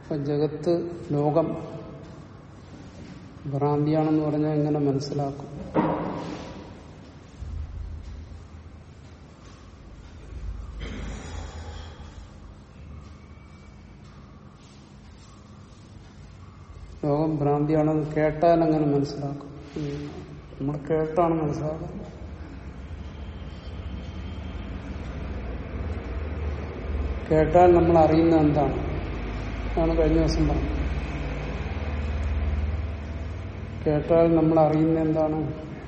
ഇപ്പൊ ജഗത്ത് ലോകം ഭ്രാന്തിയാണെന്ന് പറഞ്ഞാൽ എങ്ങനെ മനസ്സിലാക്കും ലോകം ഭ്രാന്തിയാണെന്ന് കേട്ടാൽ എങ്ങനെ മനസ്സിലാക്കും നമ്മൾ കേട്ടാണ് മനസ്സിലാക്കുന്നത് കേട്ടാൽ നമ്മൾ അറിയുന്ന എന്താണ് ആണ് കഴിഞ്ഞ ദിവസം പറഞ്ഞത് കേട്ടാൽ നമ്മൾ അറിയുന്ന എന്താണ്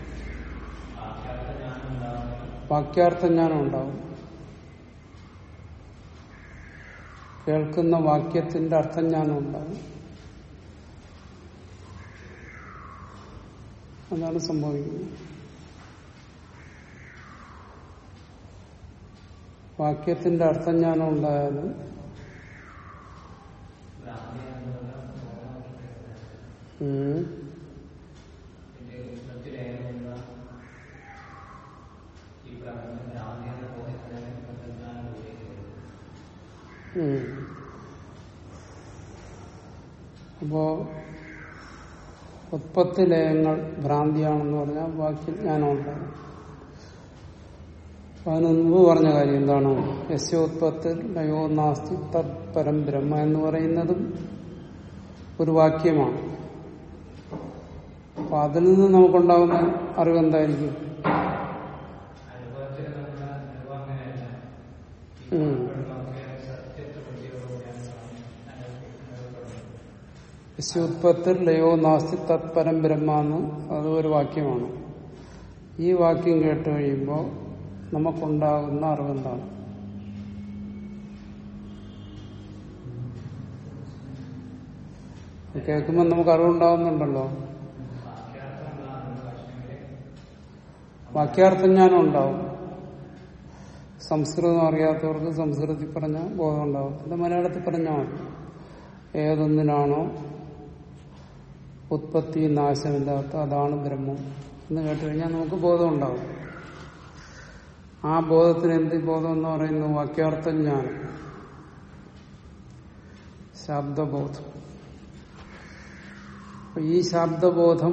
വാക്യാർത്ഥ ജ്ഞാനം ഉണ്ടാവും കേൾക്കുന്ന വാക്യത്തിന്റെ അർത്ഥജ്ഞാനം ഉണ്ടാവും അതാണ് സംഭവിക്കുന്നത് വാക്യത്തിന്റെ അർത്ഥജ്ഞാനം ഉണ്ടായാലും ഉം. ഉം. അപ്പോ ഉത്പത്തി ലയങ്ങൾ ഭ്രാന്തിയാണെന്ന് പറഞ്ഞാൽ വാക്യജ്ഞാനം ഉണ്ടാകും അപ്പൊ അതിന് മുമ്പ് പറഞ്ഞ കാര്യം എന്താണ് യസ്യോത്പത്തി ലയോ നാസ്തി തത് പരം ബ്രഹ്മ എന്ന് പറയുന്നതും ഒരു വാക്യമാണ് അപ്പൊ അതിൽ നിന്ന് നമുക്കുണ്ടാകുന്ന അറിവ് എന്തായിരിക്കും ഉം. യസ്യോത്പത്തി ലയോ നാസ്തി തത് പരം ബ്രഹ്മ എന്ന് അത് ഒരു വാക്യമാണ് ഈ വാക്യം കേട്ട് കഴിയുമ്പോൾ നമുക്കുണ്ടാകുന്ന അറിവെന്താണ് കേൾക്കുമ്പോൾ നമുക്ക് അറിവുണ്ടാകുന്നുണ്ടല്ലോ വാക്യാർത്ഥജ്ഞാനം ഉണ്ടാവും സംസ്കൃതം അറിയാത്തവർക്ക് സംസ്കൃതത്തിൽ പറഞ്ഞ ബോധം ഉണ്ടാവും ഇത് മലയാളത്തിൽ പറഞ്ഞാൽ മതി ഏതൊന്നിനാണോ ഉത്പത്തി നാശമില്ലാത്ത അതാണ് ബ്രഹ്മം എന്ന് കേട്ട് കഴിഞ്ഞാൽ നമുക്ക് ബോധം ഉണ്ടാവും ആ ബോധത്തിന് എന്ത് ബോധം എന്ന് പറയുന്നത് വാക്യാർത്ഥജ്ഞാനം ശബ്ദബോധം അപ്പൊ ഈ ശബ്ദബോധം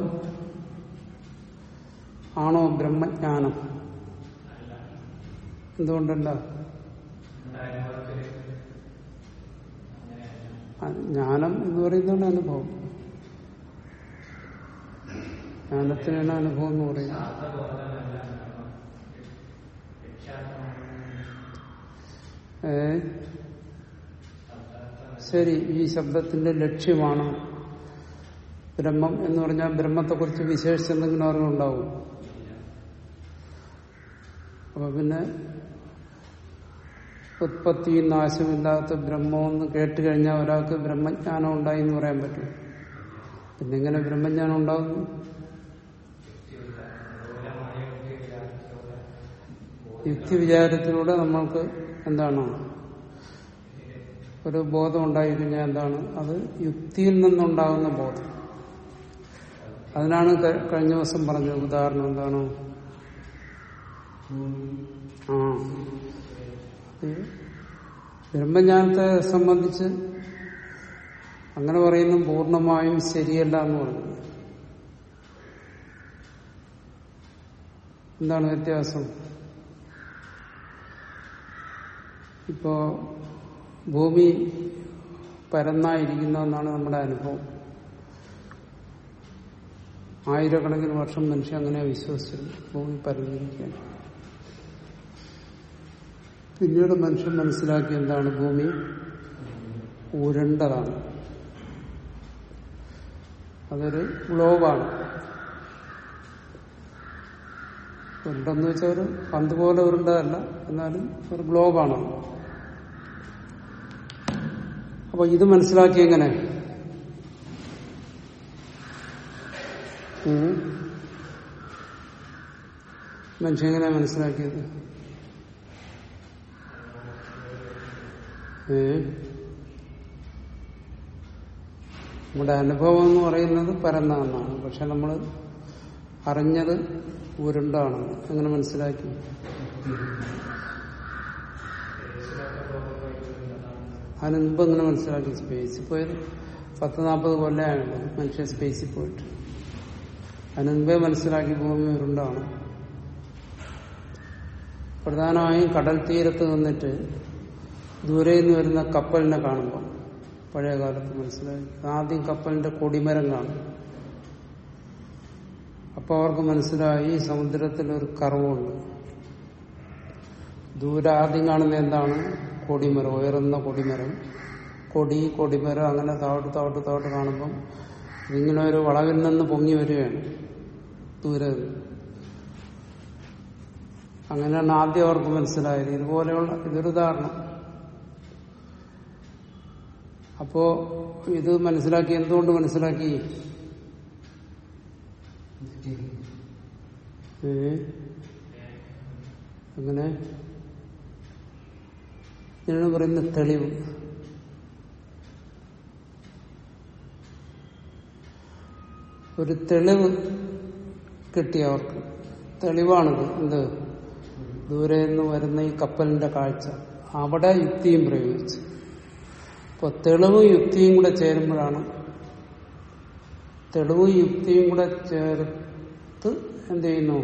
ആണോ ബ്രഹ്മജ്ഞാനം എന്തുകൊണ്ടല്ല ആ, ജ്ഞാനം എന്ന് പറയുന്നതാണ് അനുഭവം ജ്ഞാനത്തിനാണ് അനുഭവം എന്ന് പറയുന്നത് ഏ ശരി ഈ ശബ്ദത്തിന്റെ ലക്ഷ്യമാണ് ബ്രഹ്മം എന്ന് പറഞ്ഞാൽ ബ്രഹ്മത്തെക്കുറിച്ച് വിശേഷിച്ച് എന്തെങ്കിലും അറിവുണ്ടാവും അപ്പൊ പിന്നെ ഉത്പത്തി നാശമില്ലാത്ത ബ്രഹ്മമെന്ന് കേട്ട് കഴിഞ്ഞാൽ ഒരാൾക്ക് ബ്രഹ്മജ്ഞാനം ഉണ്ടായി എന്ന് പറയാൻ പറ്റും പിന്നെ എങ്ങനെ ബ്രഹ്മജ്ഞാനം ഉണ്ടാകുന്നു യുക്തി വിചാരത്തിലൂടെ നമ്മൾക്ക് എന്താണ് ഒരു ബോധം ഉണ്ടായിക്കഴിഞ്ഞാൽ എന്താണ് അത് യുക്തിയിൽ നിന്നുണ്ടാകുന്ന ബോധം അതിനാണ് ക- കഴിഞ്ഞ ദിവസം പറഞ്ഞത് ഉദാഹരണം എന്താണ് ആ ഈ ബ്രഹ്മജ്ഞാനത്തെ സംബന്ധിച്ച് അങ്ങനെ പറയുന്നു പൂർണ്ണമായും ശരിയല്ല എന്ന് പറഞ്ഞു എന്താണ് വ്യത്യാസം ഇപ്പോ ഭൂമി പരന്നായിരിക്കുന്നതെന്നാണ് നമ്മുടെ അനുഭവം ആയിരക്കണക്കിന് വർഷം മനുഷ്യൻ അങ്ങനെ വിശ്വസിച്ചു ഭൂമി പരന്നിരിക്കാൻ പിന്നീട് മനുഷ്യൻ മനസ്സിലാക്കി എന്താണ് ഭൂമി ഉരുണ്ടതാണ് അതൊരു ഗ്ലോബാണ് ഉരുണ്ടെന്ന് വെച്ചാൽ ഒരു പന്ത് പോലെ ഉരുണ്ടതല്ല എന്നാലും ഒരു ഗ്ലോബാണ് അപ്പൊ ഇത് മനസ്സിലാക്കി എങ്ങനെ ഉം. മനുഷ്യൻ എങ്ങനെ മനസ്സിലാക്കിയത് ഏ നമ്മുടെ അനുഭവം എന്ന് പറയുന്നത് പരന്നാണെന്നാണ് പക്ഷെ നമ്മൾ അറിഞ്ഞത് ഉരുണ്ടാണ് അങ്ങനെ മനസ്സിലാക്കി അതിന് മുമ്പ് ഇങ്ങനെ മനസ്സിലാക്കി സ്പേസിൽ പോയത് പത്ത് നാൽപ്പത് കൊല്ലമായുള്ളൂ മനുഷ്യൻ സ്പേസിൽ പോയിട്ട് അതിന് മുമ്പേ മനസ്സിലാക്കി ഭൂമി ഉരുണ്ടാണ് പ്രധാനമായും കടൽ തീരത്ത് നിന്നിട്ട് ദൂരെ നിന്ന് വരുന്ന കപ്പലിനെ കാണുമ്പോൾ പഴയ കാലത്ത് മനസ്സിലായി ആദ്യം കപ്പലിന്റെ കൊടിമരം കാണും അപ്പൊ അവർക്ക് മനസ്സിലായി സമുദ്രത്തിൽ ഒരു കറവുണ്ട് ദൂരെ ആദ്യം കാണുന്ന എന്താണ് കൊടിമരം ഉയർന്ന കൊടിമരം കൊടി കൊടിമരം അങ്ങനെ താവട്ട് താവട്ട് താവട്ട് കാണുമ്പം ഇതിങ്ങനെ ഒരു വളവിൽ നിന്ന് പൊങ്ങി വരികയാണ് ദൂരെ നിന്ന്. അങ്ങനെയാണ് ആദ്യം അവർക്ക് മനസ്സിലായത് ഇതുപോലെയുള്ള ഇതൊരു ഉദാഹരണം അപ്പോ ഇത് മനസ്സിലാക്കി എന്തുകൊണ്ട് മനസ്സിലാക്കി ഏ? അങ്ങനെ ഇതിനാണ് പറയുന്ന തെളിവ് ഒരു തെളിവ് കിട്ടി അവർക്ക് തെളിവാണിത് എന്ത് ദൂരെ നിന്ന് വരുന്ന ഈ കപ്പലിന്റെ കാഴ്ച അവിടെ യുക്തിയും പ്രയോഗിച്ചു അപ്പൊ തെളിവും യുക്തിയും കൂടെ ചേരുമ്പോഴാണ് തെളിവും യുക്തിയും കൂടെ ചേർത്ത് എന്ത് ചെയ്യുന്നു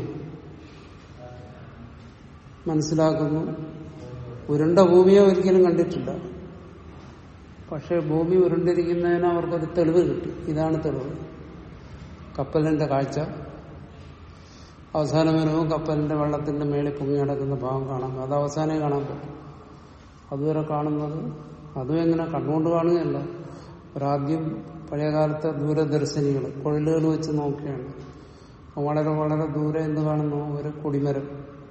മനസ്സിലാക്കുന്നു ഉരുണ്ട ഭൂമിയെ ഒരിക്കലും കണ്ടിട്ടില്ല പക്ഷെ ഭൂമി ഉരുണ്ടിരിക്കുന്നതിന് അവർക്കൊരു തെളിവ് കിട്ടി ഇതാണ് തെളിവ് കപ്പലിന്റെ കാഴ്ച അവസാനം വരുമ്പോൾ കപ്പലിന്റെ വെള്ളത്തിന്റെ മേളിൽ പൊങ്ങി കിടക്കുന്ന ഭാഗം കാണാം അത് അവസാനമേ കാണാൻ പറ്റും അതുവരെ കാണുന്നത് അതും എങ്ങനെ കണ്ണുകൊണ്ട് കാണുകയല്ല ഒരാദ്യം പഴയകാലത്തെ ദൂരദർശനികൾ കൊഴലുകൾ വെച്ച് നോക്കുകയാണ് അപ്പൊ വളരെ വളരെ ദൂരെ എന്ത് കാണുന്നു ഒരു കൊടിമരം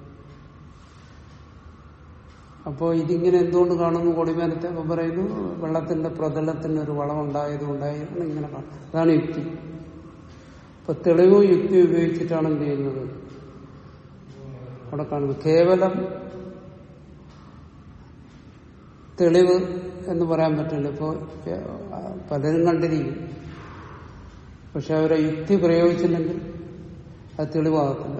അപ്പോ ഇതിങ്ങനെ എന്തുകൊണ്ട് കാണുന്നു കൊടിമരത്തെ അപ്പൊ പറയുന്നു വെള്ളത്തിന്റെ പ്രതലത്തിന് ഒരു വളമുണ്ടായത് കൊണ്ടായിരുന്നു ഇങ്ങനെ കാണും അതാണ് യുക്തി അപ്പൊ തെളിവും യുക്തി ഉപയോഗിച്ചിട്ടാണ് എന്ത് ചെയ്യുന്നത് അവിടെ കാണുന്നത് കേവലം തെളിവ് എന്ന് പറയാൻ പറ്റില്ല ഇപ്പോ ഏഹ്, പലരും കണ്ടിരിക്കും പക്ഷെ അവരെ യുക്തി പ്രയോഗിച്ചില്ലെങ്കിൽ അത് തെളിവാകത്തില്ല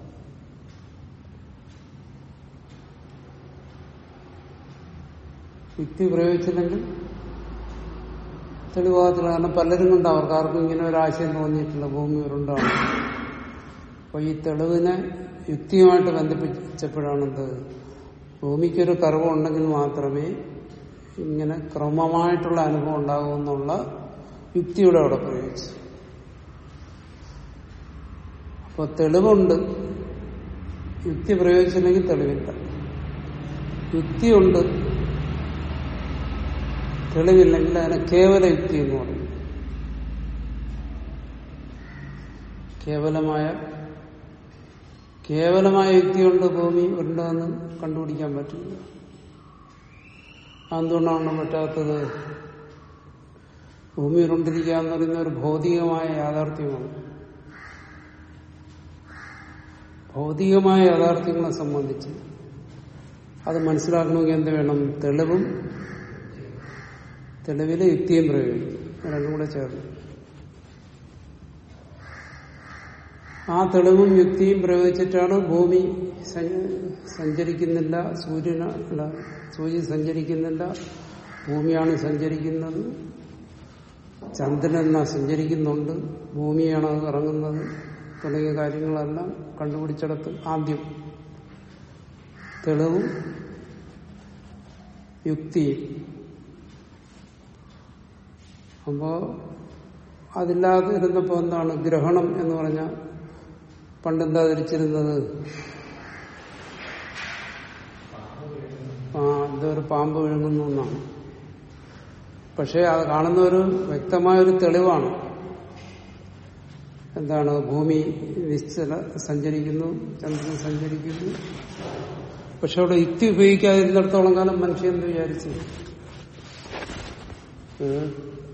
യുക്തി പ്രയോഗിച്ചില്ലെങ്കിൽ തെളിവാകത്തില്ല കാരണം പലരും കൊണ്ട് അവർക്ക് ആർക്കും ഇങ്ങനെ ഒരു ആശയം തോന്നിയിട്ടില്ല ഭൂമി ഉരുണ്ടാണ് അപ്പൊ ഈ തെളിവിനെ യുക്തിയുമായിട്ട് ബന്ധിപ്പിച്ചപ്പോഴാണെന്ത് ഭൂമിക്കൊരു കർവ് ഉണ്ടെങ്കിൽ മാത്രമേ ഇങ്ങനെ ക്രമമായിട്ടുള്ള അനുഭവം ഉണ്ടാകൂ എന്നുള്ള യുക്തിയുടെ അവിടെ പ്രയോഗിച്ചു അപ്പൊ തെളിവുണ്ട് യുക്തി പ്രയോഗിച്ചില്ലെങ്കിൽ തെളിവില്ല യുക്തിയുണ്ട് തെളിവില്ലെങ്കിൽ അതിനെ കേവല യുക്തി എന്ന് പറയും കേവലമായ കേവലമായ യുക്തി കൊണ്ട് ഭൂമി ഉരുണ്ടെന്ന് കണ്ടുപിടിക്കാൻ പറ്റില്ല എന്തുകൊണ്ടാണ് പറ്റാത്തത് ഭൂമി ഉരുണ്ടിരിക്കുക എന്ന് പറയുന്ന ഒരു ഭൗതികമായ യാഥാർത്ഥ്യമാണ് ഭൗതികമായ യാഥാർത്ഥ്യങ്ങളെ സംബന്ധിച്ച് അത് മനസ്സിലാക്കണമെങ്കിൽ എന്ത് വേണം തെളിവും തെളിവിലെ യുക്തിയും പ്രയോഗിക്കും രണ്ടും കൂടെ ചേർന്ന് ആ തെളിവും യുക്തിയും പ്രയോഗിച്ചിട്ടാണ് ഭൂമി സഞ്ച- സഞ്ചരിക്കുന്നില്ല സൂര്യന അല്ല സൂര്യൻ സഞ്ചരിക്കുന്നില്ല ഭൂമിയാണ് സഞ്ചരിക്കുന്നത് ചന്ദ്രൻ എന്നാ സഞ്ചരിക്കുന്നുണ്ട് ഭൂമിയാണ് അത് ഇറങ്ങുന്നത് തുടങ്ങിയ കാര്യങ്ങളെല്ലാം കണ്ടുപിടിച്ചിടത്ത് ആദ്യം തെളിവും യുക്തിയും അപ്പോ അതില്ലാതെ ഇരുന്നപ്പോ എന്താണ് ഗ്രഹണം എന്ന് പറഞ്ഞ പണ്ടെന്താ ധരിച്ചിരുന്നത് ആ ഇതൊരു പാമ്പ് വിഴുങ്ങുന്നു എന്നാണ് പക്ഷെ അത് കാണുന്ന ഒരു വ്യക്തമായ ഒരു തെളിവാണ് എന്താണ് ഭൂമി നിശ്ചല സഞ്ചരിക്കുന്നു ചന്ദ്രൻ സഞ്ചരിക്കുന്നു പക്ഷെ അവിടെ യുക്തി ഉപയോഗിക്കാതിരുന്നിടത്തോളം കാലം മനുഷ്യൻ എന്ത് വിചാരിച്ചു ഏഹ്?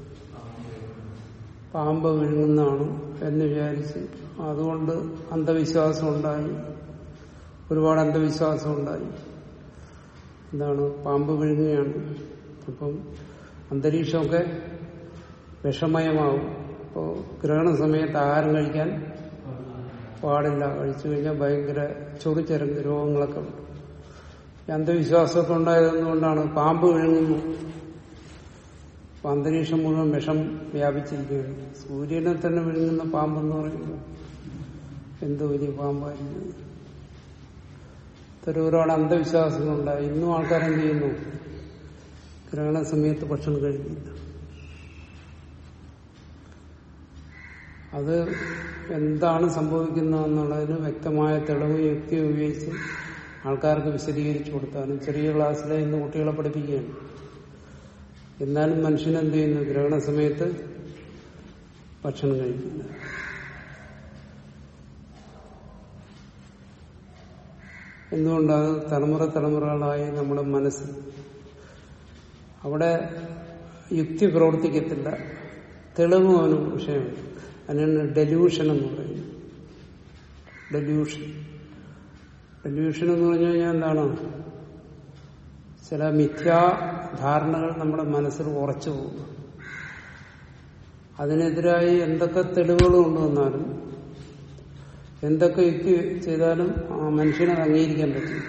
പാമ്പ് വിഴുങ്ങുന്നതാണ് എന്ന് വിചാരിച്ച് അതുകൊണ്ട് അന്ധവിശ്വാസം ഉണ്ടായി ഒരുപാട് അന്ധവിശ്വാസം ഉണ്ടായി എന്താണ് പാമ്പ് വിഴുങ്ങുകയാണ് അപ്പം അന്തരീക്ഷമൊക്കെ വിഷമയമാവും അപ്പോൾ ഗ്രഹണ സമയത്ത് ആഹാരം കഴിക്കാൻ പാടില്ല കഴിച്ചു കഴിഞ്ഞാൽ ഭയങ്കര ചൊറിച്ചരങ്ങ് രോഗങ്ങളൊക്കെ ഉണ്ട് ഈ അന്ധവിശ്വാസമൊക്കെ ഉണ്ടായതെന്നുകൊണ്ടാണ് പാമ്പ് വിഴുങ്ങുന്നു ഇപ്പൊ അന്തരീക്ഷം മുഴുവൻ വിഷം വ്യാപിച്ചിരിക്കുകയാണ് സൂര്യനെ തന്നെ വിഴുങ്ങുന്ന പാമ്പെന്ന് പറയുമ്പോൾ എന്ത് വലിയ പാമ്പായിരുന്നു ഇത്തരം ഒരുപാട് അന്ധവിശ്വാസങ്ങളുണ്ടായി ഇന്നും ആൾക്കാർ എന്ത് ചെയ്യുന്നു ഗ്രഹണ സമയത്ത് ഭക്ഷണം കഴിക്കില്ല അത് എന്താണ് സംഭവിക്കുന്നതെന്നുള്ളതിന് വ്യക്തമായ തെളിവ് യുക്തി ഉപയോഗിച്ച് ആൾക്കാർക്ക് വിശദീകരിച്ചു കൊടുത്താലും ചെറിയ ക്ലാസ്സിലെ ഇന്ന് കുട്ടികളെ പഠിപ്പിക്കുകയാണ് എന്നാലും മനുഷ്യൻ എന്ത് ചെയ്യുന്നു ഗ്രഹണ സമയത്ത് ഭക്ഷണം കഴിക്കില്ല എന്തുകൊണ്ടത് തലമുറ തലമുറകളായി നമ്മുടെ മനസ്സിൽ അവിടെ യുക്തി പ്രവർത്തിക്കത്തില്ല തെളിവ് അവന് വിഷയമാണ് അതിനാണ് ഡെല്യൂഷൻ എന്ന് പറയുന്നത് ഡെല്യൂഷൻ ഡെല്യൂഷൻ എന്ന് പറഞ്ഞു കഴിഞ്ഞാൽ എന്താണ് ചില മിഥ്യാധാരണകൾ നമ്മുടെ മനസ്സിൽ ഉറച്ചു പോകുന്നു അതിനെതിരായി എന്തൊക്കെ തെളിവുകൾ കൊണ്ടുവന്നാലും എന്തൊക്കെ യുക്തി ചെയ്താലും ആ മനുഷ്യനെ അത് അംഗീകരിക്കാൻ പറ്റും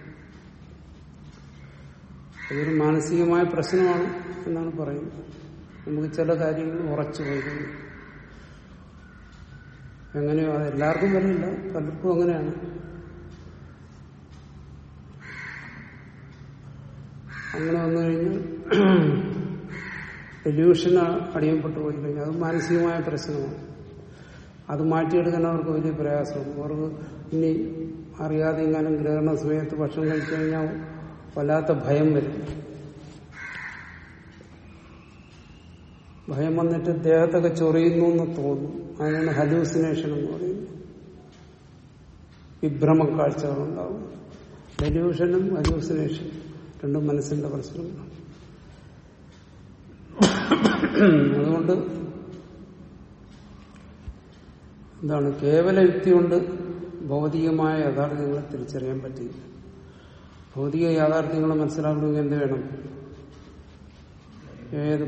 അതൊരു മാനസികമായ പ്രശ്നമാണ് എന്നാണ് പറയുന്നത് നമുക്ക് ചില കാര്യങ്ങൾ ഉറച്ചു പോയിരുന്നു എങ്ങനെയോ അത് എല്ലാവർക്കും വരില്ല പലർക്കും അങ്ങനെയാണ് അങ്ങനെ വന്നു കഴിഞ്ഞാൽ ഡെല്യൂഷൻ അടിയപ്പെട്ടു പോയി കഴിഞ്ഞാൽ അത് മാനസികമായ പ്രശ്നമാണ് അത് മാറ്റിയെടുക്കാൻ അവർക്ക് വലിയ പ്രയാസമാണ് അവർക്ക് ഇനി അറിയാതെ എങ്ങാനും ഗ്രഹണ സമയത്ത് ഭക്ഷണം കഴിച്ചു കഴിഞ്ഞാൽ വല്ലാത്ത ഭയം വരും ഭയം വന്നിട്ട് ദേഹത്തൊക്കെ ചൊറിയുന്നു എന്ന് തോന്നും അതിനാണ് ഹലൂസിനേഷൻ എന്ന് പറയുന്നത് വിഭ്രമ കാഴ്ചകളുണ്ടാവും ഡെല്യൂഷനും ഹലൂസിനേഷനും രണ്ടും മനസ്സിന്റെ പ്രശ്നങ്ങളാണ് അതുകൊണ്ട് എന്താണ് കേവല യുക്തി കൊണ്ട് ഭൗതികമായ യാഥാർത്ഥ്യങ്ങളെ തിരിച്ചറിയാൻ പറ്റില്ല ഭൗതിക യാഥാർത്ഥ്യങ്ങളെ മനസ്സിലാക്കണമെങ്കിൽ എന്ത് വേണം ഏതും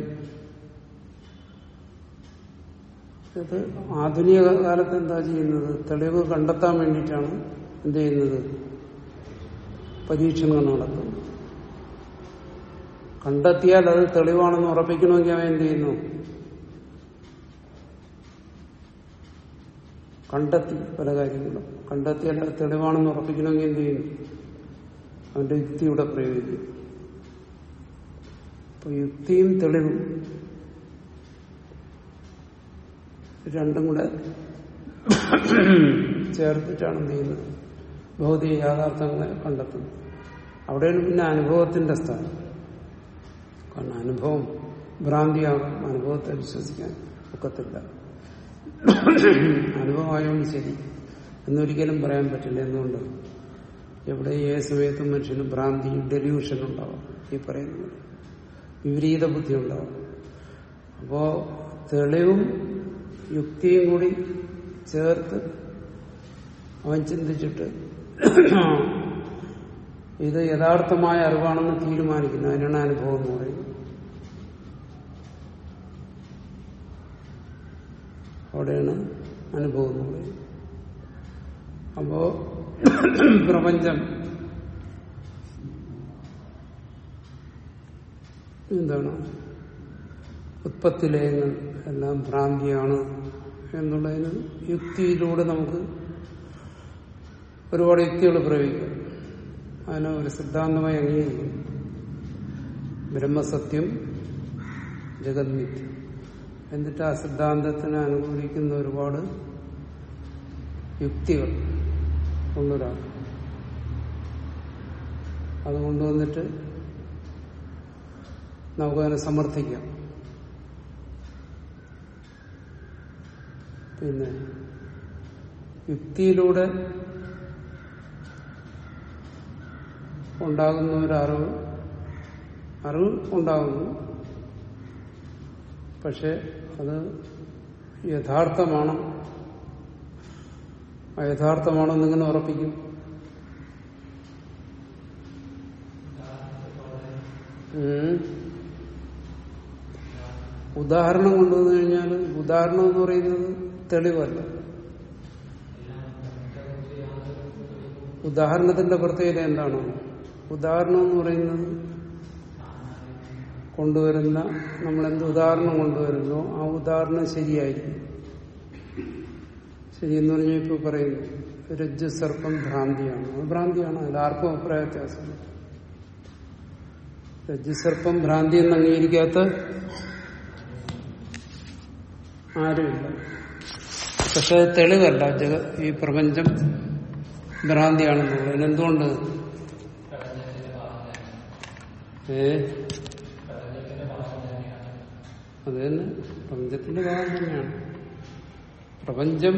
ഇത് ആധുനിക കാലത്ത് എന്താ ചെയ്യുന്നത് തെളിവ് കണ്ടെത്താൻ വേണ്ടിയിട്ടാണ് എന്ത് ചെയ്യുന്നത് പരീക്ഷണങ്ങൾ നടത്തുന്നത് കണ്ടെത്തിയാൽ അത് തെളിവാണെന്ന് ഉറപ്പിക്കണമെങ്കിൽ അവൻ എന്ത് ചെയ്യുന്നു കണ്ടെത്തി പല കാര്യങ്ങളും കണ്ടെത്തിയാൽ അത് തെളിവാണെന്ന് ഉറപ്പിക്കണമെങ്കിൽ എന്ത് ചെയ്യുന്നു അവന്റെ യുക്തിയുടെ പ്രയോഗിക്കും അപ്പൊ യുക്തിയും തെളിവും രണ്ടും കൂടെ ചേർത്തിട്ടാണ് എന്ത് ചെയ്യുന്നത് ഭൗതിക യാഥാർത്ഥ്യങ്ങളെ കണ്ടെത്തുന്നത് അവിടെയാണ് പിന്നെ അനുഭവത്തിന്റെ സ്ഥാനം കാരണം അനുഭവം ഭ്രാന്തിയാകും അനുഭവത്തെ വിശ്വസിക്കാൻ ഒക്കത്തില്ല അനുഭവമായോണ്ട് ശരി എന്നൊരിക്കലും പറയാൻ പറ്റില്ല എന്തുകൊണ്ട് എവിടെ ഏത് സമയത്തും മനുഷ്യന് ഭ്രാന്തി ഡെല്യൂഷൻ ഉണ്ടാവാം ഈ പറയുന്നത് വിപരീത ബുദ്ധി ഉണ്ടാവാം അപ്പോ തെളിവും യുക്തിയും കൂടി ചേർത്ത് അവൻ ചിന്തിച്ചിട്ട് ഇത് യഥാർത്ഥമായ അറിവാണെന്ന് തീരുമാനിക്കുന്നു അതിനാണ് അനുഭവം എന്ന് പറയുന്നത് അവിടെയാണ് അനുഭവം എന്ന് പറയുന്നത് അപ്പോ പ്രപഞ്ചം എന്താണ് ഉത്പത്തിലയങ്ങൾ എല്ലാം ഭ്രാന്തിയാണ് എന്നുള്ളതിന് യുക്തിയിലൂടെ നമുക്ക് ഒരുപാട് യുക്തികൾ പ്രയോഗിക്കാം അതിനെ ഒരു സിദ്ധാന്തമായി അംഗീകരിക്കും ബ്രഹ്മസത്യം ജഗന്മിത്യം എന്നിട്ട് ആ സിദ്ധാന്തത്തിനെ അനുകൂലിക്കുന്ന ഒരുപാട് യുക്തികൾ കൊണ്ടുവരാം അത് കൊണ്ടുവന്നിട്ട് നമുക്കതിനെ സമർത്ഥിക്കാം പിന്നെ യുക്തിയിലൂടെ ഉണ്ടാകുന്ന ഒരു അറിവ് അറിവ് ഉണ്ടാകുന്നു പക്ഷെ അത് യഥാർത്ഥമാണ് യഥാർത്ഥമാണെന്ന് ഇങ്ങനെ ഉറപ്പിക്കും ഉം. ഉദാഹരണം കൊണ്ടുവന്നു കഴിഞ്ഞാൽ ഉദാഹരണം എന്ന് പറയുന്നത് തെളിവല്ല ഉദാഹരണത്തിന്റെ പ്രത്യേകത എന്താണ് ഉദാഹരണം എന്ന് പറയുന്നത് കൊണ്ടുവരുന്ന നമ്മൾ എന്ത് ഉദാഹരണം കൊണ്ടുവരുന്നോ ആ ഉദാഹരണം ശരിയായിരിക്കും ശരിയെന്ന് പറഞ്ഞാൽ ഇപ്പൊ പറയുന്നു രജ്ജു സർപ്പം ഭ്രാന്തിയാണ് അത് ഭ്രാന്തിയാണ് അതിൽ ആർക്കും അഭിപ്രായ വ്യത്യാസമില്ല രജ്ജുസർപ്പം ഭ്രാന്തി എന്ന് അംഗീകരിക്കാത്ത ആരുമില്ല പക്ഷെ അത് തെളിവല്ല ജഗ ഈ പ്രപഞ്ചം ഭ്രാന്തിയാണെന്നുള്ളത് എന്തുകൊണ്ട് ഏ അത് തന്നെ പ്രപഞ്ചത്തിന്റെ ഭാഗം തന്നെയാണ് പ്രപഞ്ചം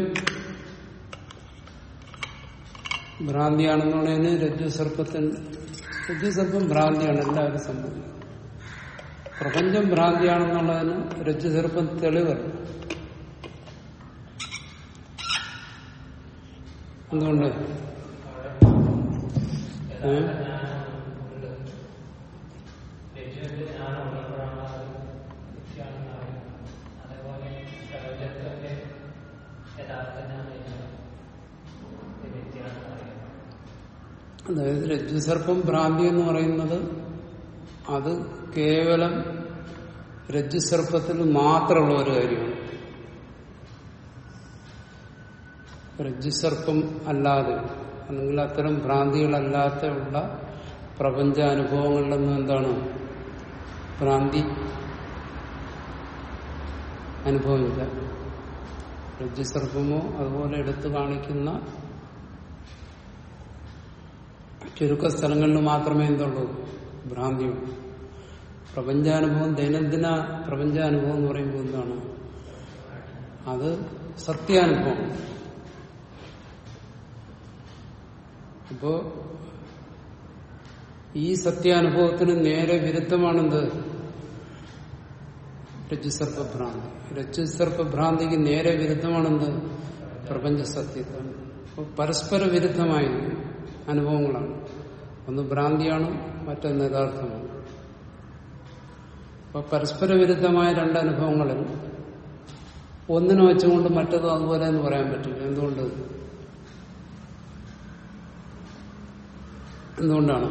ഭ്രാന്തിയാണെന്നുള്ളതിന് രജ്ജുസർപ്പത്തിന് രജ്ജുസർപ്പം ഭ്രാന്തിയാണ് എല്ലാവരും സംബന്ധിക്കും പ്രപഞ്ചം ഭ്രാന്തിയാണെന്നുള്ളതിന് രജ്ജുസർപ്പം തെളിവല്ല എന്തുകൊണ്ട് ഏ? അതായത് രജ്ജുസർപ്പം ഭ്രാന്തി എന്ന് പറയുന്നത് അത് കേവലം രജ്ജുസർപ്പത്തിൽ മാത്രമുള്ള ഒരു കാര്യമാണ് രജ്ജുസർപ്പം അല്ലാതെ അല്ലെങ്കിൽ അത്തരം ഭ്രാന്തികളല്ലാത്ത ഉള്ള പ്രപഞ്ച അനുഭവങ്ങളിലൊന്നും എന്താണ് ഭ്രാന്തി അനുഭവമില്ല രജ്ജുസർപ്പമോ അതുപോലെ എടുത്തു കാണിക്കുന്ന ചുരുക്ക സ്ഥലങ്ങളിൽ മാത്രമേ എന്തുള്ളൂ ഭ്രാന്തിയുള്ളൂ പ്രപഞ്ചാനുഭവം ദൈനംദിന പ്രപഞ്ചാനുഭവം എന്ന് പറയുമ്പോൾ എന്താണ് അത് സത്യാനുഭവം അപ്പോ ഈ സത്യാനുഭവത്തിന് നേരെ വിരുദ്ധമാണെന്ത് രജ്ജുസർപ്പഭ്രാന്തി രജ്ജുസർപ്പഭ്രാന്തിക്ക് നേരെ വിരുദ്ധമാണെന്ത് പ്രപഞ്ച സത്യത്വം അപ്പൊ പരസ്പര വിരുദ്ധമായ അനുഭവങ്ങളാണ് ഒന്ന് ഭ്രാന്തിയാണ് മറ്റൊന്ന് യഥാർത്ഥമാണ് അപ്പൊ പരസ്പര വിരുദ്ധമായ രണ്ട് അനുഭവങ്ങളിൽ ഒന്നിനെ വെച്ചുകൊണ്ട് മറ്റത് അതുപോലെ എന്ന് പറയാൻ പറ്റില്ല എന്തുകൊണ്ട് എന്തുകൊണ്ടാണ്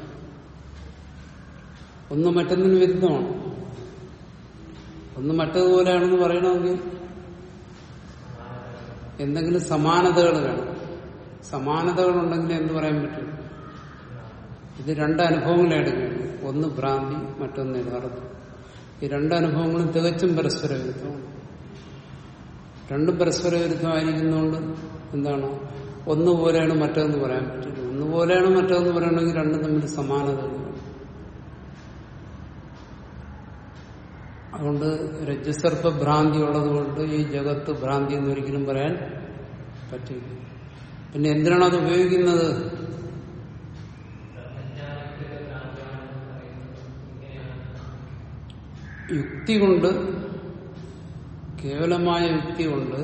ഒന്ന് മറ്റൊന്നിന് വിരുദ്ധമാണ് ഒന്ന് മറ്റതുപോലെയാണെന്ന് പറയണമെങ്കിൽ എന്തെങ്കിലും സമാനതകൾ വേണം സമാനതകൾ ഉണ്ടെങ്കിൽ എന്ത് പറയാൻ പറ്റും ഇത് രണ്ട് അനുഭവങ്ങളെ എടുക്കുകയാണ് ഒന്ന് ഭ്രാന്തി മറ്റൊന്ന് യഥാർത്ഥം ഈ രണ്ട് അനുഭവങ്ങളും തികച്ചും പരസ്പര വിരുദ്ധമാണ് രണ്ടും പരസ്പര വിരുദ്ധമായിരിക്കുന്നതുകൊണ്ട് എന്താണ് ഒന്നുപോലെയാണ് മറ്റതെന്ന് പറയാൻ പറ്റില്ല ഒന്നുപോലെയാണ് മറ്റതെന്ന് പറയണമെങ്കിൽ രണ്ടും തമ്മിൽ സമാനതകൾ വേണം അതുകൊണ്ട് രജ്ജസർപ്പ ഭ്രാന്തി ഉള്ളതുകൊണ്ട് ഈ ജഗത്ത് ഭ്രാന്തി എന്ന് ഒരിക്കലും പറയാൻ പറ്റില്ല പിന്നെ എന്തിനാണ് അത് ഉപയോഗിക്കുന്നത് യുക്തി കൊണ്ട് കേവലമായ യുക്തി കൊണ്ട്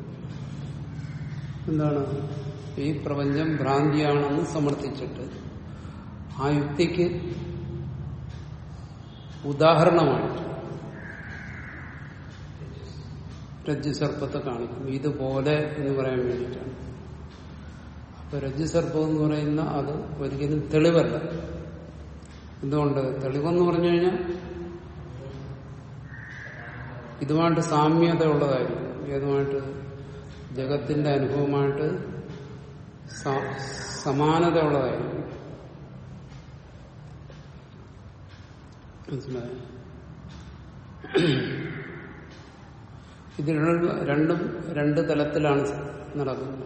എന്താണ് ഈ പ്രപഞ്ചം ഭ്രാന്തിയാണെന്ന് സമർത്ഥിച്ചിട്ട് ആ യുക്തിക്ക് ഉദാഹരണമായിട്ട് രജ്ജുസർപ്പത്തെ കാണിക്കും ഇതുപോലെ എന്ന് പറയാൻ വേണ്ടിയിട്ടാണ് അപ്പൊ രജ്ജുസർപ്പം എന്ന് പറയുന്ന അത് ഒരിക്കലും തെളിവല്ല എന്തുകൊണ്ട് തെളിവെന്ന് പറഞ്ഞു കഴിഞ്ഞാൽ ഇതുമായിട്ട് സാമ്യത ഉള്ളതായിരിക്കും ഏതുമായിട്ട് ജഗത്തിന്റെ അനുഭവമായിട്ട് സ- സമാനത ഉള്ളതായിരിക്കും മനസ്സിലായോ ഇത് രണ്ടും രണ്ടും രണ്ട് തലത്തിലാണ് നടക്കുന്നത്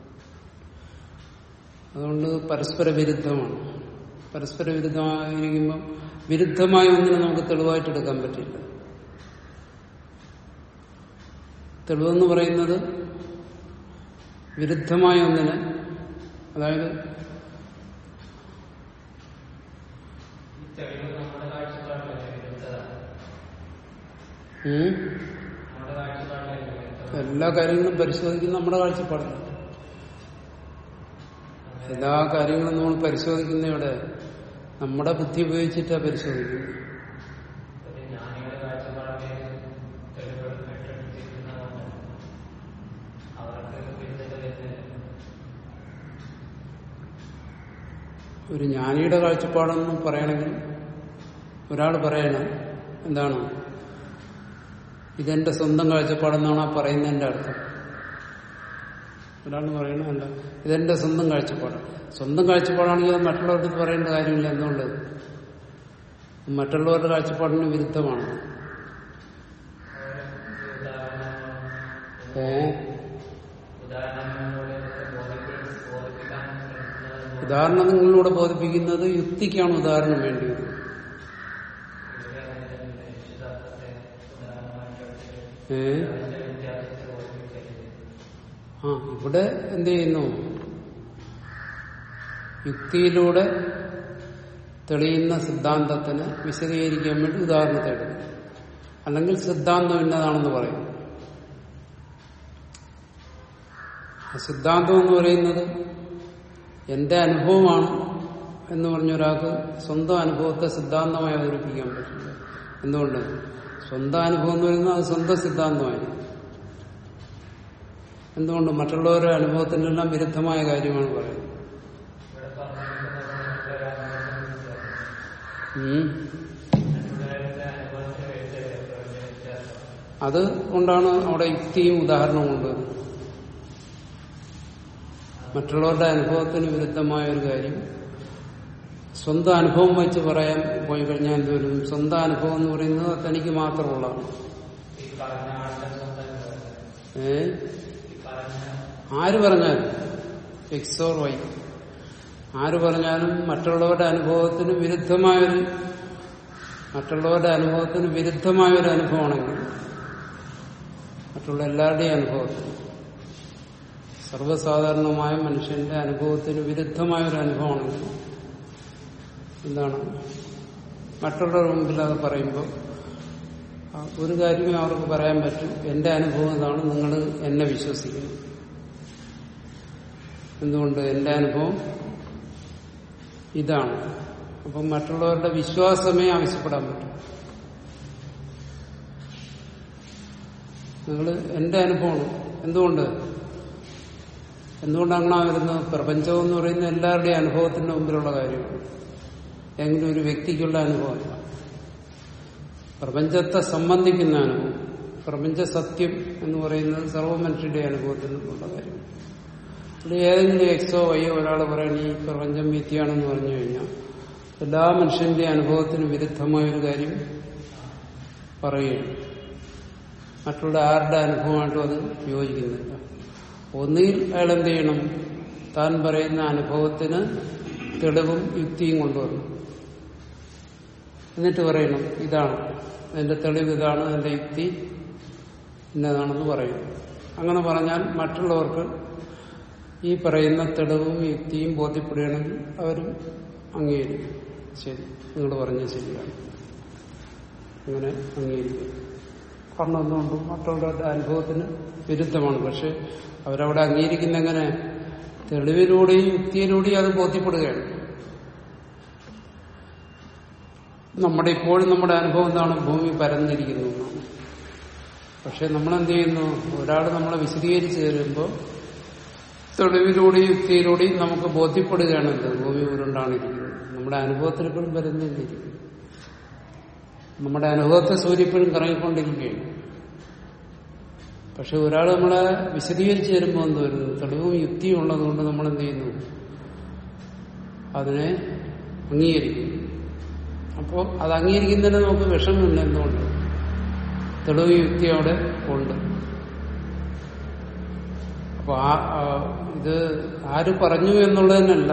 അതുകൊണ്ട് പരസ്പര വിരുദ്ധമാണ് പരസ്പര വിരുദ്ധമായിരിക്കുമ്പോൾ വിരുദ്ധമായ ഒന്നിനെ നമുക്ക് തെളിവായിട്ട് എടുക്കാൻ പറ്റില്ല തെളിവെന്ന് പറയുന്നത് വിരുദ്ധമായ ഒന്നിന് അതായത് ഉം? എല്ലാ കാര്യങ്ങളും പരിശോധിക്കുന്ന നമ്മുടെ കാഴ്ചപ്പാടില്ല എല്ലാ കാര്യങ്ങളും നമ്മൾ പരിശോധിക്കുന്ന ഇവിടെ നമ്മുടെ ബുദ്ധി ഉപയോഗിച്ചിട്ടാണ് പരിശോധിക്കുന്നത് ഒരു ജ്ഞാനിയുടെ കാഴ്ചപ്പാടെന്ന് പറയണമെങ്കിൽ ഒരാൾ പറയണം എന്താണ് ഇതെന്റെ സ്വന്തം കാഴ്ചപ്പാടെന്നാണ് ആ പറയുന്നതിന്റെ അർത്ഥം ഒരാൾ പറയണമല്ല ഇതെന്റെ സ്വന്തം കാഴ്ചപ്പാട് സ്വന്തം കാഴ്ചപ്പാടാണെങ്കിൽ അത് മറ്റുള്ളവർക്ക് പറയേണ്ട കാര്യമില്ല എന്തുകൊണ്ട് മറ്റുള്ളവരുടെ കാഴ്ചപ്പാടിന് വിരുദ്ധമാണ് ഏ ഉദാഹരണങ്ങളിലൂടെ ബോധിപ്പിക്കുന്നത് യുക്തിക്കാണ് ഉദാഹരണം വേണ്ടി വരുന്നത് ഏ ആ ഇവിടെ എന്ത് ചെയ്യുന്നു യുക്തിയിലൂടെ തെളിയുന്ന സിദ്ധാന്തത്തിന് വിശദീകരിക്കാൻ വേണ്ടി ഉദാഹരണത്തെ എടുക്കും അല്ലെങ്കിൽ സിദ്ധാന്തം ഇന്നതാണെന്ന് പറയും ആ സിദ്ധാന്തം എന്ന് പറയുന്നത് എന്റെ അനുഭവമാണ് എന്ന് പറഞ്ഞ ഒരാൾക്ക് സ്വന്തം അനുഭവത്തെ സിദ്ധാന്തമായി അവതരിപ്പിക്കാൻ പറ്റില്ല എന്തുകൊണ്ട് സ്വന്തം അനുഭവം എന്ന് പറയുന്നത് അത് സ്വന്തം സിദ്ധാന്തമായിരിക്കും എന്തുകൊണ്ട് മറ്റുള്ളവരുടെ അനുഭവത്തിനെല്ലാം വിരുദ്ധമായ കാര്യമാണ് പറയുന്നത് ഉം. അത് കൊണ്ടാണ് അവിടെ യുക്തിയും ഉദാഹരണവും കൊണ്ടുവരുന്നത് മറ്റുള്ളവരുടെ അനുഭവത്തിന് വിരുദ്ധമായ ഒരു കാര്യം സ്വന്തം അനുഭവം വെച്ച് പറയാൻ പോയി കഴിഞ്ഞാൽ എന്തോരും സ്വന്തം അനുഭവം എന്ന് പറയുന്നത് തനിക്ക് മാത്രമുള്ളതാണ് ഏ ആര് പറഞ്ഞാലും എക്സ് ഓർ വൈ ആര് പറഞ്ഞാലും മറ്റുള്ളവരുടെ അനുഭവത്തിന് വിരുദ്ധമായൊരു മറ്റുള്ളവരുടെ അനുഭവത്തിന് വിരുദ്ധമായ ഒരു അനുഭവമാണെങ്കിൽ മറ്റുള്ള എല്ലാവരുടെയും അനുഭവത്തിന് സർവ്വസാധാരണമായ മനുഷ്യന്റെ അനുഭവത്തിന് വിരുദ്ധമായ ഒരു അനുഭവമാണെങ്കിൽ എന്താണ് മറ്റുള്ളവരുടെ മുമ്പിൽ അത് പറയുമ്പോൾ ആ ഒരു കാര്യമേ അവർക്ക് പറയാൻ പറ്റും എന്റെ അനുഭവം ഇതാണ് നിങ്ങൾ എന്നെ വിശ്വസിക്കുന്നു എന്തുകൊണ്ട് എന്റെ അനുഭവം ഇതാണ് അപ്പം മറ്റുള്ളവരുടെ വിശ്വാസമേ ആവശ്യപ്പെടാൻ പറ്റും നിങ്ങൾ എന്റെ അനുഭവമാണ് എന്തുകൊണ്ട് എന്തുകൊണ്ട് അങ്ങനെ വരുന്നത് പ്രപഞ്ചം എന്ന് പറയുന്ന എല്ലാവരുടെയും അനുഭവത്തിന്റെ മുമ്പിലുള്ള കാര്യമാണ് എങ്കിലും ഒരു വ്യക്തിക്കുള്ള അനുഭവമല്ല പ്രപഞ്ചത്തെ സംബന്ധിക്കുന്ന അനുഭവം പ്രപഞ്ച സത്യം എന്ന് പറയുന്നത് സർവ്വ മനുഷ്യരുടെ അനുഭവത്തിനുള്ള കാര്യമാണ് അത് ഏതെങ്കിലും എക്സോ വയ്യോ ഒരാൾ പറയണ ഈ പ്രപഞ്ചം മിഥ്യയാണെന്ന് പറഞ്ഞു കഴിഞ്ഞാൽ എല്ലാ മനുഷ്യന്റെ അനുഭവത്തിന് വിരുദ്ധമായ ഒരു കാര്യം പറയുകയാണ് മറ്റുള്ള ആരുടെ അനുഭവമായിട്ടും അത് യോജിക്കുന്നില്ല ഒന്നുകിൽ അയാൾ എന്ത് ചെയ്യണം താൻ പറയുന്ന അനുഭവത്തിന് തെളിവും യുക്തിയും കൊണ്ടുവരണം എന്നിട്ട് പറയണം ഇതാണ് എന്റെ തെളിവ് ഇതാണ് എന്റെ യുക്തി ഇന്നതാണെന്ന് പറയും അങ്ങനെ പറഞ്ഞാൽ മറ്റുള്ളവർക്ക് ഈ പറയുന്ന തെളിവും യുക്തിയും ബോധ്യപ്പെടുകയാണെങ്കിൽ അവരും അംഗീകരിക്കും ശരി നിങ്ങൾ പറഞ്ഞത് ശരിയാണ് അങ്ങനെ അംഗീകരിക്കും കാരണം എന്തുകൊണ്ടും മറ്റുള്ളവരുടെ അനുഭവത്തിന് വിരുദ്ധമാണ് പക്ഷെ അവരവിടെ അംഗീകരിക്കുന്ന എങ്ങനെ തെളിവിലൂടെയും യുക്തിയിലൂടെയും അത് ബോധ്യപ്പെടുകയാണ് നമ്മുടെ ഇപ്പോഴും നമ്മുടെ അനുഭവം എന്താണ് ഭൂമി പരന്നിരിക്കുന്നു എന്നാണ് പക്ഷെ നമ്മളെന്ത് ചെയ്യുന്നു ഒരാൾ നമ്മളെ വിശദീകരിച്ചു തരുമ്പോൾ തെളിവിലൂടെയും യുക്തിയിലൂടെയും നമുക്ക് ബോധ്യപ്പെടുകയാണ് എന്ത് ഭൂമി ഉരുണ്ടാണ് ഇരിക്കുന്നത് നമ്മുടെ അനുഭവത്തിൽ എപ്പോഴും പരന്നിരിക്കുന്നു നമ്മുടെ അനുഭവത്തെ സൂര്യപ്പോഴും കറങ്ങിക്കൊണ്ടിരിക്കുകയാണ് പക്ഷെ ഒരാൾ നമ്മളെ വിശദീകരിച്ചു തരുമ്പോൾ എന്ത് വരുന്നു തെളിവും യുക്തിയും ഉള്ളതുകൊണ്ട് നമ്മൾ എന്ത് ചെയ്യുന്നു അതിനെ അംഗീകരിക്കുന്നു അപ്പോൾ അത് അംഗീകരിക്കുന്നതിന് നമുക്ക് വിഷമമില്ല എന്തുകൊണ്ട് തെളിവ് യുക്തി അവിടെ ഉണ്ട് അപ്പൊ ആ ആ, ഇത് ആര് പറഞ്ഞു എന്നുള്ളതിനല്ല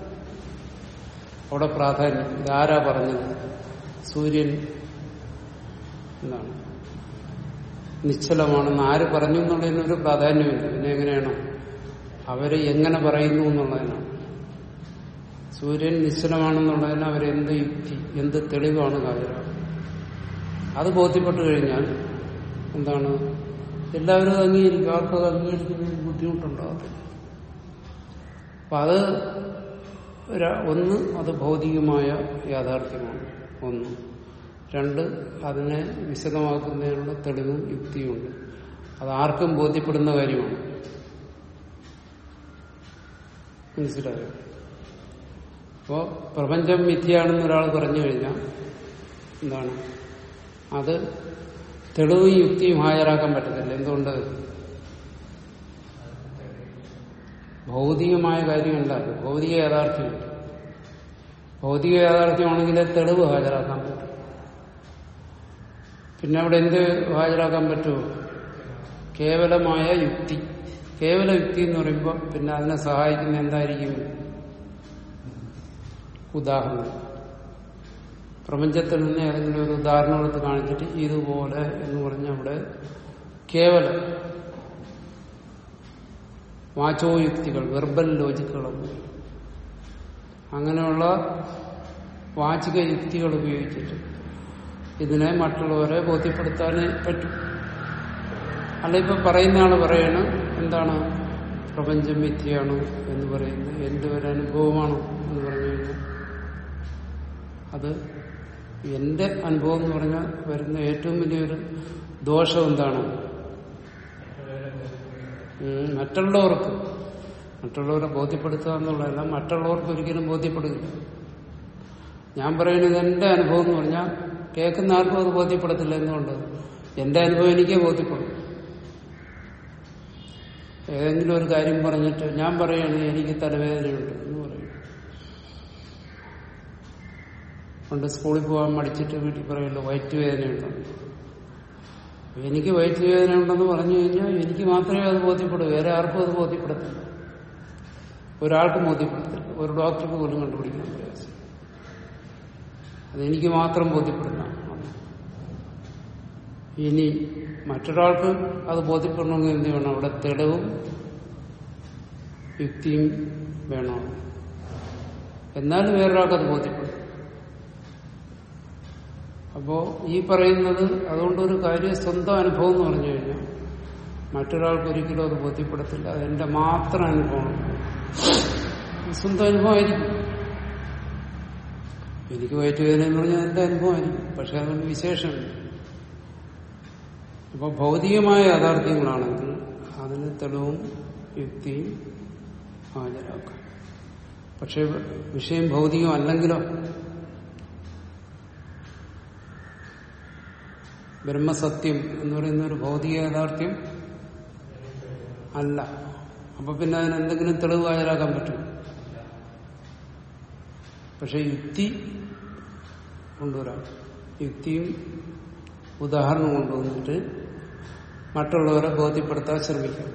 അവിടെ പ്രാധാന്യം ഇതാരാ പറഞ്ഞത് സൂര്യൻ എന്താണ് നിശ്ചലമാണെന്ന് ആര് പറഞ്ഞു എന്നുള്ളതിനൊരു പ്രാധാന്യമില്ല പിന്നെ എങ്ങനെയാണ് അവര് എങ്ങനെ പറയുന്നു എന്നുള്ളതിനാണ് സൂര്യൻ നിശ്ചലമാണെന്നുള്ളതിന് അവരെന്ത് യുക്തി എന്ത് തെളിവാണ് ഹാജരാകുന്നത് അത് ബോധ്യപ്പെട്ടു കഴിഞ്ഞാൽ എന്താണ് എല്ലാവരും അത് അംഗീകരിക്കും ആർക്കും അത് അംഗീകരിക്കുന്നതിന് ബുദ്ധിമുട്ടുണ്ടാകത്തില്ല അപ്പൊ അത് ര- ഒന്ന് അത് ഭൗതികമായ യാഥാർത്ഥ്യമാണ് ഒന്ന് രണ്ട് അതിനെ വിശദമാക്കുന്നതിനുള്ള തെളിവും യുക്തിയുമുണ്ട് അത് ആർക്കും ബോധ്യപ്പെടുന്ന കാര്യമാണ് മനസ്സിലായോ അപ്പോ പ്രപഞ്ചം മിഥ്യയാണെന്ന് ഒരാൾ പറഞ്ഞു കഴിഞ്ഞാൽ എന്താണ് അത് തെളിവും യുക്തിയും ഹാജരാക്കാൻ പറ്റത്തില്ല എന്തുകൊണ്ട് ഭൗതികമായ കാര്യമല്ല അത് ഭൗതിക യാഥാർത്ഥ്യമുണ്ട് ഭൗതിക യാഥാർത്ഥ്യമാണെങ്കിൽ തെളിവ് ഹാജരാക്കാൻ പറ്റും പിന്നെ അവിടെ എന്ത് ഹാജരാക്കാൻ പറ്റുമോ കേവലമായ യുക്തി കേവല യുക്തി എന്ന് പറയുമ്പോൾ പിന്നെ അതിനെ സഹായിക്കുന്ന എന്തായിരിക്കും ഉദാഹരണം പ്രപഞ്ചത്തിൽ നിന്ന് ഏതെങ്കിലും ഒരു ഉദാഹരണം എടുത്ത് കാണിച്ചിട്ട് ഇതുപോലെ എന്ന് പറഞ്ഞ അവിടെ കേവലം വാചോയുക്തികൾ വെർബൽ ലോജിക്കുകളൊന്നും അങ്ങനെയുള്ള വാചിക യുക്തികൾ ഉപയോഗിച്ചിട്ട് ഇതിനെ മറ്റുള്ളവരെ ബോധ്യപ്പെടുത്താനേ പറ്റും അല്ല ഇപ്പൊ പറയുന്ന ആള് പറയണ് എന്താണ് പ്രപഞ്ചം മിഥ്യയാണ് എന്ന് പറയുന്നത് എന്റെ ഒരു അനുഭവമാണ് എന്ന് പറഞ്ഞു കഴിഞ്ഞാൽ അത് എന്റെ അനുഭവം എന്ന് പറഞ്ഞാൽ വരുന്ന ഏറ്റവും വലിയൊരു ദോഷം എന്താണ് ഉം, മറ്റുള്ളവർക്ക് മറ്റുള്ളവരെ ബോധ്യപ്പെടുത്തുക എന്നുള്ളതല്ല മറ്റുള്ളവർക്ക് ഒരിക്കലും ബോധ്യപ്പെടുകയില്ല ഞാൻ പറയുന്നത് എന്റെ അനുഭവം എന്ന് പറഞ്ഞാൽ കേൾക്കുന്ന ആർക്കും അത് ബോധ്യപ്പെടത്തില്ല എന്തുകൊണ്ട് എന്റെ അനുഭവം എനിക്കേ ബോധ്യപ്പെടും ഏതെങ്കിലും ഒരു കാര്യം പറഞ്ഞിട്ട് ഞാൻ പറയാണ് എനിക്ക് തലവേദനയുണ്ട് എന്ന് പറയും പണ്ട് സ്കൂളിൽ പോകാൻ മടിച്ചിട്ട് വീട്ടിൽ പറയുമല്ലോ വയറ്റ് വേദനയുണ്ടെന്ന് എനിക്ക് വയറ്റ് വേദന ഉണ്ടെന്ന് പറഞ്ഞു കഴിഞ്ഞാൽ എനിക്ക് മാത്രമേ അത് ബോധ്യപ്പെടൂ വേറെ ആർക്കും അത് ബോധ്യപ്പെടത്തില്ല ഒരാൾക്കും ബോധ്യപ്പെടത്തില്ല ഒരു ഡോക്ടർക്ക് പോലും കണ്ടുപിടിക്കാൻ പ്രയാസം അതെനിക്ക് മാത്രം ബോധ്യപ്പെടുന്ന ഇനി മറ്റൊരാൾക്ക് അത് ബോധ്യപ്പെടണമെങ്കിൽ എന്ത് വേണം അവിടെ തെളിവും യുക്തിയും വേണം എന്നാലും വേറൊരാൾക്ക് അത് ബോധ്യപ്പെടും അപ്പോ ഈ പറയുന്നത് അതുകൊണ്ടൊരു കാര്യം സ്വന്തം അനുഭവം എന്ന് പറഞ്ഞു കഴിഞ്ഞാൽ മറ്റൊരാൾക്ക് ഒരിക്കലും അത് ബോധ്യപ്പെടത്തില്ല അതെന്റെ മാത്രം അനുഭവമാണ് സ്വന്തം അനുഭവമായിരിക്കും എനിക്ക് വയറ്റുവേദന എന്ന് പറഞ്ഞാൽ എന്റെ അനുഭവമായിരിക്കും പക്ഷെ അതുകൊണ്ട് വിശേഷമില്ല അപ്പൊ ഭൗതികമായ യാഥാർത്ഥ്യങ്ങളാണെങ്കിൽ അതിന് തെളിവും യുക്തിയും ഹാജരാക്കാം പക്ഷെ വിഷയം ഭൗതികമല്ലെങ്കിലോ ബ്രഹ്മസത്യം എന്ന് പറയുന്ന ഒരു ഭൗതിക യാഥാർത്ഥ്യം അല്ല അപ്പൊ പിന്നെ അതിന് എന്തെങ്കിലും തെളിവ് ഹാജരാക്കാൻ പറ്റും പക്ഷെ യുക്തി കൊണ്ടുവരാം യുക്തിയും ഉദാഹരണം കൊണ്ടുവന്നിട്ട് മറ്റുള്ളവരെ ബോധ്യപ്പെടുത്താൻ ശ്രമിക്കാം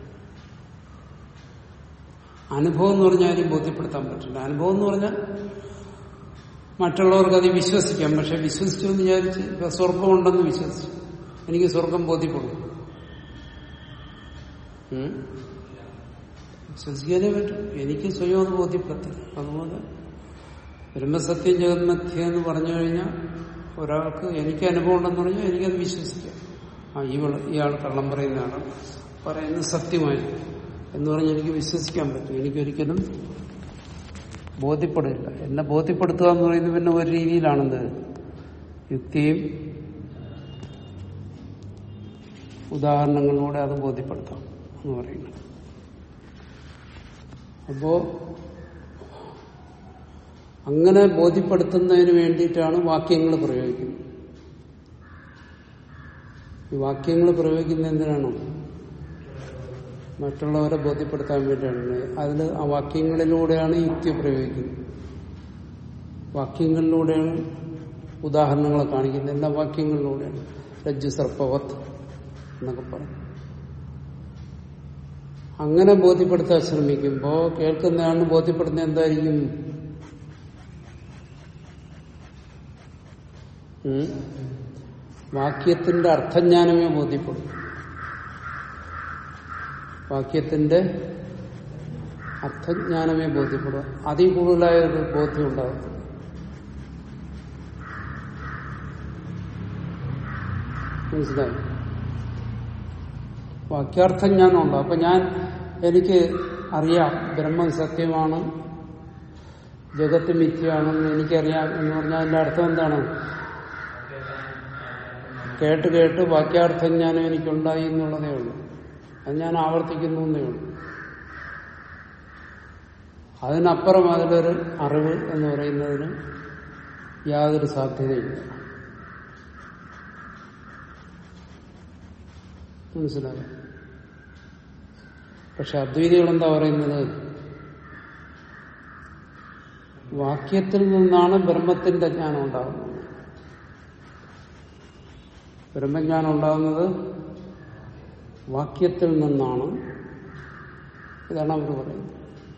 അനുഭവം എന്ന് പറഞ്ഞാൽ ആരും ബോധ്യപ്പെടുത്താൻ പറ്റില്ല അനുഭവം എന്ന് പറഞ്ഞാൽ മറ്റുള്ളവർക്ക് അത് വിശ്വസിക്കാം പക്ഷെ വിശ്വസിച്ചു എന്ന് വിചാരിച്ച് ഇപ്പൊ സ്വർഗം ഉണ്ടെന്ന് വിശ്വസിച്ചു എനിക്ക് സ്വർഗം ബോധ്യപ്പെടും ഉം? വിശ്വസിക്കാനേ പറ്റും എനിക്ക് സ്വയം അത് ബോധ്യപ്പെടുത്തില്ല അതുപോലെ ബ്രഹ്മസത്യം ജഗന്മധ്യ എന്ന് പറഞ്ഞു കഴിഞ്ഞാൽ ഒരാൾക്ക് എനിക്ക് അനുഭവം ഉണ്ടെന്ന് പറഞ്ഞാൽ എനിക്കത് വിശ്വസിക്കാം ആ ഇവള് ഇയാൾ കള്ളം പറയുന്ന ആളാണ് പറയുന്നത് സത്യമായി എന്ന് പറഞ്ഞ് എനിക്ക് വിശ്വസിക്കാൻ പറ്റും എനിക്കൊരിക്കലും ബോധ്യപ്പെടില്ല എന്നെ ബോധ്യപ്പെടുത്തുക എന്ന് പറയുന്നത് പിന്നെ ഒരു രീതിയിലാണെന്ത് യുക്തിയും ഉദാഹരണങ്ങളിലൂടെ അത് ബോധ്യപ്പെടുത്താം എന്ന് പറയുന്നത് അപ്പോ അങ്ങനെ ബോധ്യപ്പെടുത്തുന്നതിന് വേണ്ടിയിട്ടാണ് വാക്യങ്ങൾ പ്രയോഗിക്കുന്നത് ഈ വാക്യങ്ങൾ പ്രയോഗിക്കുന്ന എന്തിനാണ് മറ്റുള്ളവരെ ബോധ്യപ്പെടുത്താൻ വേണ്ടിയാണ് അതിൽ ആ വാക്യങ്ങളിലൂടെയാണ് യുക്തി പ്രയോഗിക്കുന്നത് വാക്യങ്ങളിലൂടെയാണ് ഉദാഹരണങ്ങളെ കാണിക്കുന്നത് എല്ലാ വാക്യങ്ങളിലൂടെയാണ് രജ്ജു സർപ്പവത്ത് എന്നൊക്കെ പറയും അങ്ങനെ ബോധ്യപ്പെടുത്താൻ ശ്രമിക്കുമ്പോൾ കേൾക്കുന്നയാളിന് ബോധ്യപ്പെടുന്ന എന്തായിരിക്കും ഉം? വാക്യത്തിന്റെ അർത്ഥജ്ഞാനമേ ബോധ്യപ്പെടും വാക്യത്തിന്റെ അർത്ഥജ്ഞാനമേ ബോധ്യപ്പെടും അതിൽ കൂടുതലായ ഒരു ബോധ്യം ഉണ്ടാകത്തില്ല മനസ്സിലായി വാക്യാർത്ഥജ്ഞാനം ഉണ്ടോ അപ്പൊ ഞാൻ എനിക്ക് അറിയാം ബ്രഹ്മം സത്യമാണ് ജഗത്ത് മിഥ്യയാണെന്ന് എനിക്കറിയാം എന്ന് പറഞ്ഞാൽ അതിന്റെ അർത്ഥം എന്താണ് കേട്ട് കേട്ട് വാക്യാർത്ഥജ്ഞാനം എനിക്കുണ്ടായി എന്നുള്ളതേ ഉള്ളൂ അത് ഞാൻ ആവർത്തിക്കുന്നു എന്നേ ഉള്ളൂ അതിനപ്പുറം അതിലൊരു അറിവ് എന്ന് പറയുന്നതിന് യാതൊരു സാധ്യതയില്ല മനസ്സിലായോ പക്ഷെ അദ്വൈതികൾ എന്താ പറയുന്നത് വാക്യത്തിൽ നിന്നാണ് ബ്രഹ്മത്തിന്റെ ജ്ഞാനം ഉണ്ടാകുന്നത് ബ്രഹ്മജ്ഞാനം ഉണ്ടാകുന്നത് വാക്യത്തിൽ നിന്നാണ് ഇതാണ് അവർ പറയുന്നത്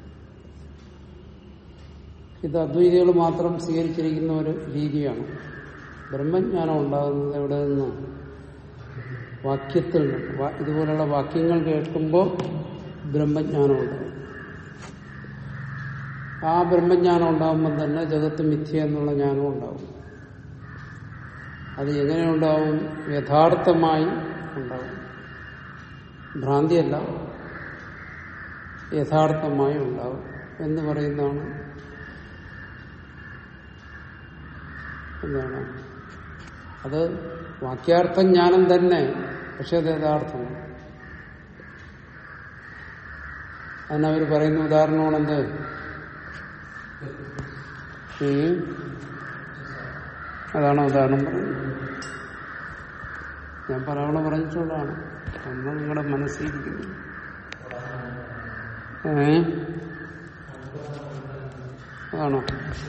ഇത് അദ്വൈതികൾ മാത്രം സ്വീകരിച്ചിരിക്കുന്ന ഒരു രീതിയാണ് ബ്രഹ്മജ്ഞാനം ഉണ്ടാകുന്നത് എവിടെ നിന്ന് വാക്യത്തിൽ നിന്ന് വാ- ഇതുപോലുള്ള വാക്യങ്ങൾ കേൾക്കുമ്പോൾ ബ്രഹ്മജ്ഞാനം ഉണ്ടാകും ആ ബ്രഹ്മജ്ഞാനം ഉണ്ടാകുമ്പോൾ തന്നെ ജഗത്ത് മിഥ്യ എന്നുള്ള ജ്ഞാനം ഉണ്ടാവും അത് എങ്ങനെ ഉണ്ടാവും യഥാർത്ഥമായി ഉണ്ടാവും ഭ്രാന്തിയല്ല യഥാർത്ഥമായി ഉണ്ടാവും എന്ന് പറയുന്നതാണ് എന്താണ് അത് വാക്യാർത്ഥ ജ്ഞാനം തന്നെ പക്ഷെ അത് യഥാർത്ഥമാണ് അതിനവർ പറയുന്ന ഉദാഹരണമാണെന്ത് ഉം. അതാണ് ഉദാഹരണം പറയുന്നത് ഞാൻ പലവണ പറഞ്ഞിട്ടുള്ളതാണ് അന്ന് നിങ്ങളുടെ മനസ്സിലിരിക്കുന്നു ഏ ആണോ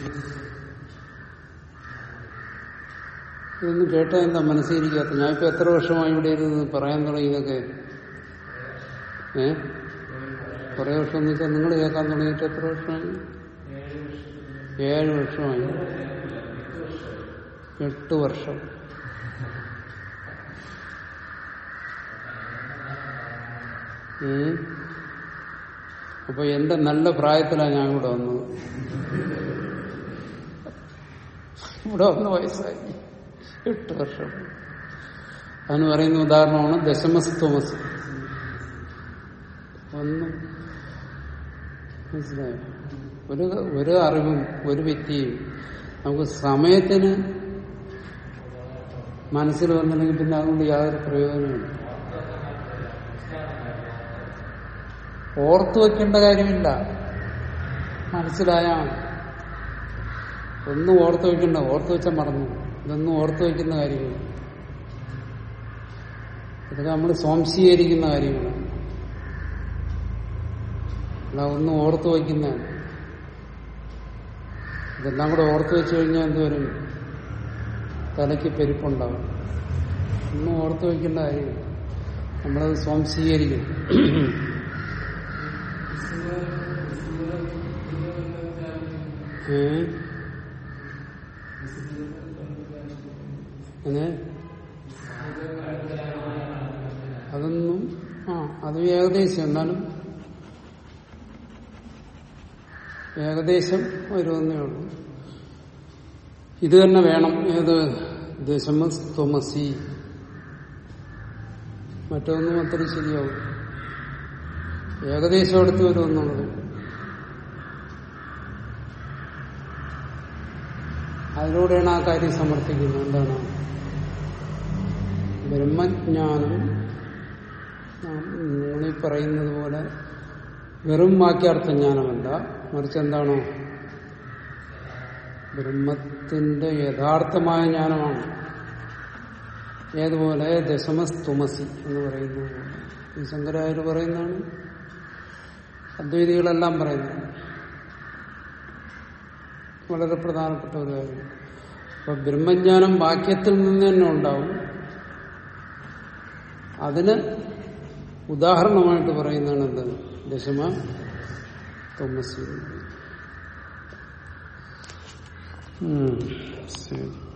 ഇതൊന്നും കേട്ടാ എന്താ മനസ്സിലിരിക്കാത്ത ഞാൻ ഇപ്പൊ എത്ര വർഷമായി ഇവിടെ ഇരുന്ന് പറയാൻ തുടങ്ങിയതൊക്കെ ഏ കുറെ വർഷം എന്ന് വെച്ചാൽ നിങ്ങൾ കേൾക്കാൻ തുടങ്ങിയിട്ട് എത്ര വർഷമായി ഏഴ് വർഷമായി എട്ട് വർഷം ഉം. അപ്പൊ എന്റെ നല്ല പ്രായത്തിലാണ് ഞാൻ ഇവിടെ വന്നത് ഇവിടെ വന്ന് വയസ്സായി എട്ട് വർഷം അതിന് പറയുന്ന ഉദാഹരണമാണ് ദശമസ് തോമസ് ഒന്നും മനസ്സിലായോ ഒരു ഒരു അറിവും ഒരു വ്യക്തിയും നമുക്ക് സമയത്തിന് മനസ്സിൽ വന്നില്ലെങ്കിൽ പിന്നെ അതുകൊണ്ട് യാതൊരു പ്രയോജനമില്ല ഓർത്തു വെക്കേണ്ട കാര്യമില്ല മനസ്സിലായാ മതി. ഒന്നും ഓർത്തു വെക്കണ്ട ഓർത്തു വെച്ചാൽ മറന്നു ഇതൊന്നും ഓർത്തു വെക്കുന്ന കാര്യമില്ല ഇതൊക്കെ നമ്മൾ സ്വാംശീകരിക്കുന്ന കാര്യങ്ങളാണ് അല്ല ഒന്നും ഓർത്തു വയ്ക്കുന്നതാണ് ഇതെല്ലാം കൂടെ ഓർത്തു വെച്ചു കഴിഞ്ഞാൽ എന്തുവരും തലയ്ക്ക് പെരുപ്പുണ്ടാവും ഒന്നും ഓർത്തു വയ്ക്കേണ്ട കാര്യമില്ല നമ്മളത് സ്വാംശീകരിക്കും ഏ അങ്ങനെ അതൊന്നും ആ അത് ഏകദേശം എന്നാലും ഏകദേശം വരുമെന്നേ ഉള്ളൂ ഇത് തന്നെ വേണം ഏത് ദശമസ് തോമസി മറ്റൊന്നും അത്ര ശരിയാവും ഏകദേശം അടുത്ത് വരുമെന്നുള്ളത് അതിലൂടെയാണ് ആ കാര്യം സമർത്ഥിക്കുന്നത് എന്താണ് ബ്രഹ്മജ്ഞാനം നിങ്ങളീ പറയുന്നത് പോലെ വെറും വാക്യാർത്ഥ ജ്ഞാനമല്ല മറിച്ച് എന്താണോ ബ്രഹ്മത്തിന്റെ യഥാർത്ഥമായ ജ്ഞാനമാണ് ഏതുപോലെ ദശമസ്തുമസി എന്ന് പറയുന്നത് പോലെ. ഈ ശങ്കരാചാര്യ പറയുന്നതാണ് അദ്വൈതികളെല്ലാം പറയുന്നതാണ് വളരെ പ്രധാനപ്പെട്ട ഒരു കാര്യം അപ്പൊ ബ്രഹ്മജ്ഞാനം വാക്യത്തിൽ നിന്ന് തന്നെ ഉണ്ടാവും അതിന് ഉദാഹരണമായിട്ട് പറയുന്നതാണ് എന്ത് ദശമ തോമസ് ഉം. ശരി